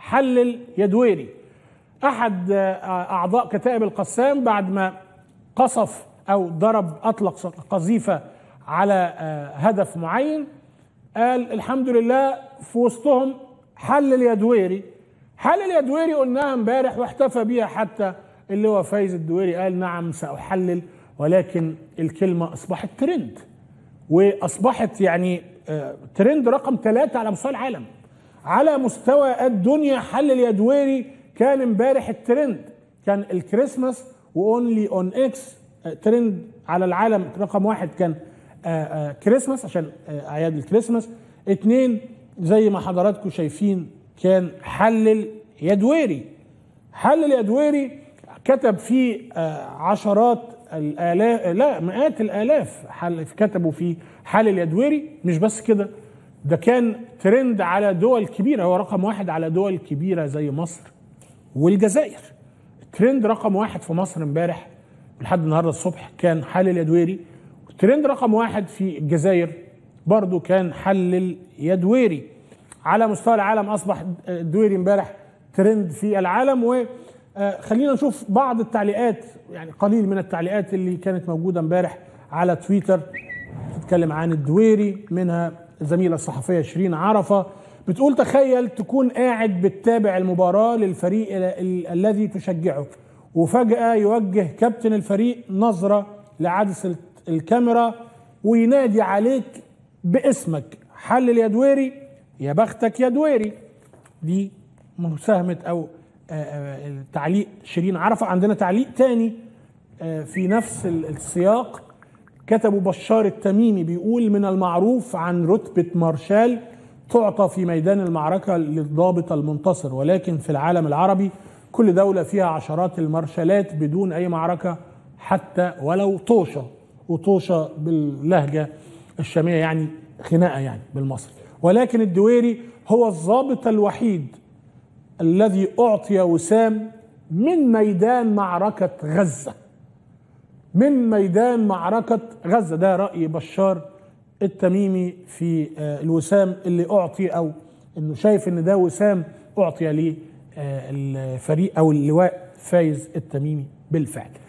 حلل يدويري احد اعضاء كتائب القسام بعد ما قصف او ضرب اطلق قذيفه على هدف معين قال الحمد لله في وسطهم حل اليدويري حل اليدويري قلناها امبارح واحتفى بيها حتى اللي هو فايز الدويري قال نعم ساحلل ولكن الكلمه اصبحت ترند واصبحت يعني ترند رقم ثلاثه على مستوى العالم على مستوى الدنيا حل اليدويري كان امبارح الترند كان الكريسماس واونلي اون اكس ترند على العالم رقم واحد كان آآ آآ كريسماس عشان اعياد الكريسماس اتنين زي ما حضراتكم شايفين كان حلل يدويري حلل يدويري كتب فيه عشرات الالاف لا مئات الالاف حل كتبوا فيه حلل يدويري مش بس كده ده كان ترند على دول كبيره هو رقم واحد على دول كبيره زي مصر والجزائر ترند رقم واحد في مصر امبارح لحد النهارده الصبح كان حلل يدويري ترند رقم واحد في الجزائر برضو كان حلل يدويري على مستوى العالم اصبح الدويري امبارح ترند في العالم وخلينا نشوف بعض التعليقات يعني قليل من التعليقات اللي كانت موجوده امبارح على تويتر تتكلم عن الدويري منها الزميله الصحفيه شيرين عرفه بتقول تخيل تكون قاعد بتتابع المباراه للفريق الذي تشجعه وفجاه يوجه كابتن الفريق نظره لعدسه الكاميرا وينادي عليك باسمك حل اليدويري يا بختك يا دويري دي مساهمة أو تعليق شيرين عرفة عندنا تعليق تاني في نفس السياق كتبوا بشار التميمي بيقول من المعروف عن رتبة مارشال تعطى في ميدان المعركة للضابط المنتصر ولكن في العالم العربي كل دولة فيها عشرات المارشالات بدون أي معركة حتى ولو طوشة وطوشة باللهجة الشامية يعني خناقة يعني بالمصري ولكن الدويري هو الضابط الوحيد الذي أعطي وسام من ميدان معركة غزة من ميدان معركة غزة ده رأي بشار التميمي في الوسام اللي أعطي أو إنه شايف إن ده وسام أعطي للفريق أو اللواء فايز التميمي بالفعل